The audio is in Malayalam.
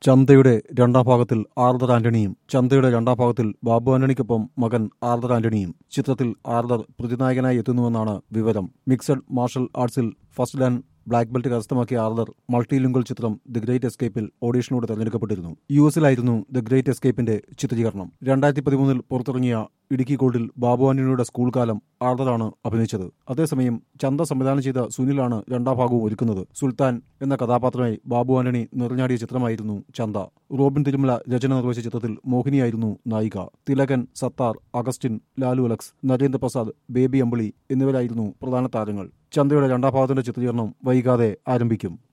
ചന്തയുടെ രണ്ടാം ഭാഗത്തിൽ ആർദർ ആന്റണിയും ചന്തയുടെ രണ്ടാം ഭാഗത്തിൽ ബാബു ആന്റണിക്കൊപ്പം മകൻ ആർദർ ആന്റണിയും ചിത്രത്തിൽ ആർദർ പ്രതിനായകനായി എത്തുന്നുവെന്നാണ് വിവരം മിക്സഡ് മാർഷൽ ആർട്സിൽ ഫസ്റ്റ് ലാൻ ബ്ലാക്ക് ബെൽറ്റ് കരസ്ഥമാക്കിയ ആർദർ മൾട്ടിലിംഗ്വൽ ചിത്രം ദി ഗ്രേറ്റ് എസ്കേപ്പിൽ ഓഡീഷനോട് തെരഞ്ഞെടുക്കപ്പെട്ടിരുന്നു യു എസിലായിരുന്നു ദി ഗ്രേറ്റ് എസ്കേപ്പിന്റെ ചിത്രീകരണം രണ്ടായിരത്തി പതിമൂന്നിൽ പുറത്തിറങ്ങിയ ഇടുക്കി ഗോൾഡിൽ ബാബു ആന്റണിയുടെ സ്കൂൾ കാലം ആർദറാണ് അഭിനയിച്ചത് അതേസമയം ചന്ത സംവിധാനം ചെയ്ത സുനിലാണ് രണ്ടാം ഭാഗവും ഒരുക്കുന്നത് സുൽത്താൻ എന്ന കഥാപാത്രമായി ബാബു ആന്റണി നിറഞ്ഞാടിയ ചിത്രമായിരുന്നു ചന്ത റോബിൻ തിരുമല രചന നിർവഹിച്ച ചിത്രത്തിൽ മോഹിനിയായിരുന്നു നായിക തിലകൻ സത്താർ അഗസ്റ്റിൻ ലാലു അലക്സ് നരേന്ദ്രപ്രസാദ് ബേബി അമ്പിളി എന്നിവരായിരുന്നു പ്രധാന താരങ്ങൾ ചന്തയുടെ രണ്ടാം ഭാഗത്തിന്റെ ചിത്രീകരണം വൈകാതെ ആരംഭിക്കും